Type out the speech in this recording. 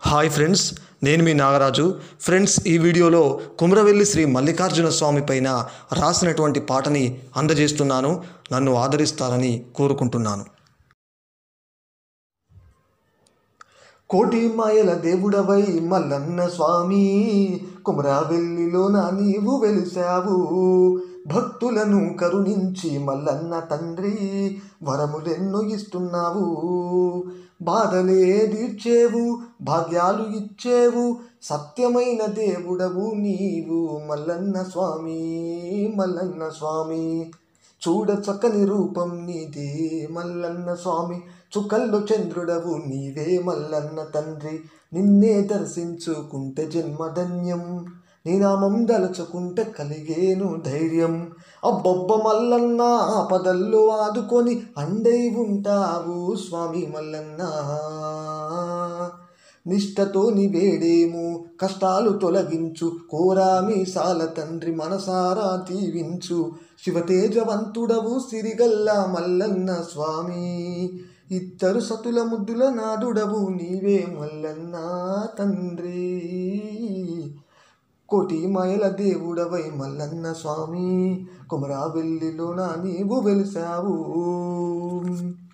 hi friends నేను మీ Nagaraju friends ఈ వీడియోలో కుమ్రవెల్లి శ్రీ మల్లికార్జున స్వామి పైన రాసినటువంటి పాటని అందజేస్తున్నాను నన్ను ఆదరిస్తారని కోరుకుంటున్నాను కోటి మాయల దేవుడవై మల్లన్న స్వామి కుమరావెల్లిలో నా నీవు వెలిసావు భక్తులను కరుణించి మల్లన్న తండ్రి వరములెన్నో ఇస్తున్నావు బాధలే తీర్చేవు భాగ్యాలు ఇచ్చేవు సత్యమైన దేవుడవు నీవు మల్లన్న స్వామి మల్లన్న స్వామి చూడ చక్కని రూపం నీదే మల్లన్న స్వామి చుక్కల్లో చంద్రుడవు నీవే మల్లన్న తండ్రి నిన్నే దర్శించుకుంటే జన్మధన్యం నీ నామం దలుచుకుంటే కలిగేను ధైర్యం అబ్బొబ్బ మల్లన్న ఆపదల్లో ఆదుకొని అండై ఉంటావు స్వామి మల్లన్న నిష్టతో వేడేము కష్టాలు తొలగించు కోరామి సాల తండ్రి మనసారా దీవించు శివతేజవంతుడవు సిరిగల్లా మల్లన్న స్వామి ఇద్దరు సతుల ముద్దుల నాదుడవు నీవే మల్లన్న తండ్రి కోటి మాయల దేవుడవై మల్లన్న స్వామి కుమరావెల్లిలో నా నీవు వెలిసావు